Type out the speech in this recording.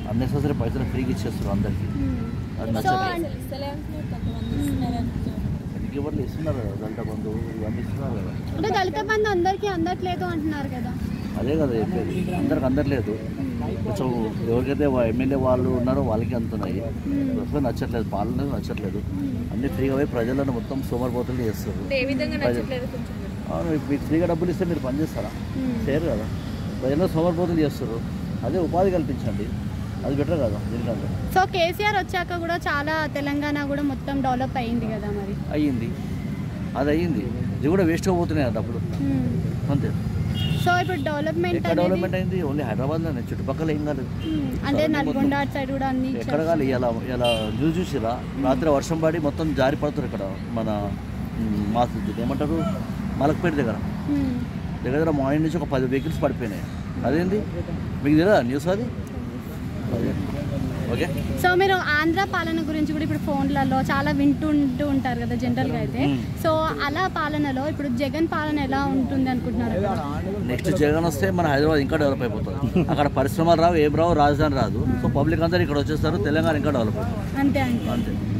Unnecessary పైసలు ఫ్రీగా ఇచ్చేస్తారు అందరికి అది సో నచ్చట్లేదు ఇస్తలే అంటున్నారు కొంతమంది ఇస్తున్నారు అంటున్నారు ఎందుకు ఎవరు ఇస్తున్నారు కదా దళిత బంధు ఇవన్నీ ఇస్తున్నారు కదా అంటే దళిత బంధు అందరికీ అందట్లేదు అంటున్నారు కదా అదే కదా చెప్పేది అందరికి అందట్లేదు కొంచెం ఎవరికైతే వా- ఎమ్మెల్యే వాళ్ళు ఉన్నారో వాళ్ళకి అందుతున్నాయి అసలు నచ్చట్లేదు పాలన నచ్చట్లేదు అన్ని ఫ్రీగా పోయి ప్రజలను మొత్తం సోమరిపోతులు చేస్తారు ఏ విధంగా నచ్చట్లేదు కొంచెం అవును, మీకు ఫ్రీగా డబ్బులు ఇస్తే మీరు పని చేస్తారా చేయరు కదా ప్రజలను సోమరిపోతులు చేస్తారు అదే ఉపాధి కల్పించండి అది బెటర్ కదా దీనికంటే సో కేసీఆర్ వచ్చాక కూడా చాలా తెలంగాణ కూడా మొత్తం డెవలప్ అయింది కదా మరి అయ్యింది అది అయ్యింది ఇది కూడా వేస్ట్ పోతున్నాయి ఆ డబ్బులు మ్మ్. అంతే సో ఇప్పుడు డెవలప్మెంట్ ఎక్కడ అనేది డెవలప్మెంట్ అయింది ఓన్లీ హైదరాబాద్లోనే చుట్టుపక్కల ఏం కాలేదు మ్మ్. అంటే నల్గొండ అటు సైడ్ కూడా అన్ని ఎక్కడ ఇచ్చారు కాదు ఇలా ఇలా న్యూస్ చూసిరా రాత్రి వర్షం పడి మొత్తం జారి పడుతుంది ఇక్కడ మన మ్, మా దీన్ని ఏమంటారు మలక్పేట దగ్గర మ్మ్. దగ్గర దగ్గర మార్నింగ్ నుంచి ఒక పది వెహికల్స్ పడిపోయినాయి అదేంది మీకు తెలియదా న్యూస్ అది అదే ఓకే సో మీరు ఆంధ్ర పాలన గురించి కూడా ఇప్పుడు ఫోన్లలో చాలా వింటుంటూ ఉంటారు కదా జనరల్గా అయితే మ్మ్. సో అలా పాలనలో ఇప్పుడు జగన్ పాలన ఎలా ఉంటుంది అనుకుంటున్నారు నెక్స్ట్ జగన్ వస్తే మన హైదరాబాద్ ఇంకా డెవలప్ అయిపోతుంది అక్కడ పరిశ్రమలు రావు ఏం రావు రాజధాని రాదు సో పబ్లిక్ అందరూ ఇక్కడ వచ్చేస్తారు తెలంగాణ ఇంకా డెవలప్ అవుతుంది అంతే అండి అంతే